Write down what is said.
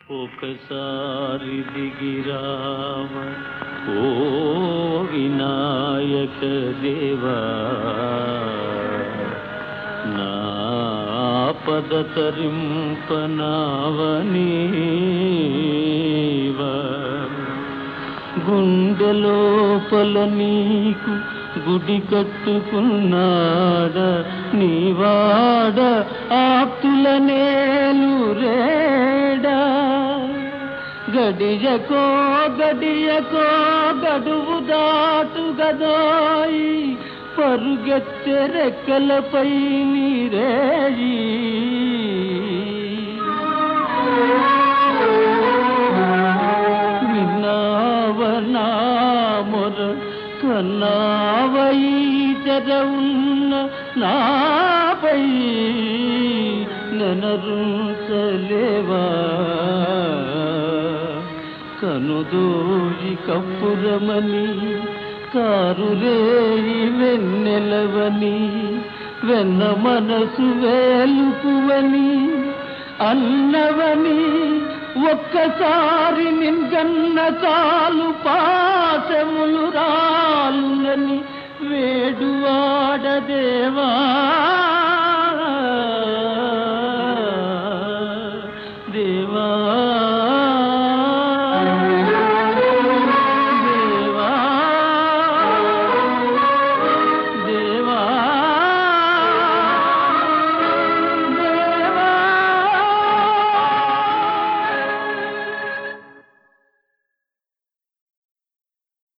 ఒకసారి దిగిరావ ఓ వినాయక దేవా నా పద తరింపనావనీవా గుండెలోపల నీకు గుడి కట్టుకున్నాడ నీవాడ ఆప్తుల నేలు రేడా గడియకో గడియకో గడువు దాటు గదోయి పరుగెత్తె రెక్కలపై నీరేయి విన్నావనామొర కన్నావై తెరవున్న నాపై నెనరుంచలేవా కనుదోయి కప్పురమని కారురేయి వెన్నెలవని వెన్న మనసు వేలుకువని అన్నవని ఒక్కసారి నిన్గన్న చాలు పాశములు రాలునని వేడువాడదేవా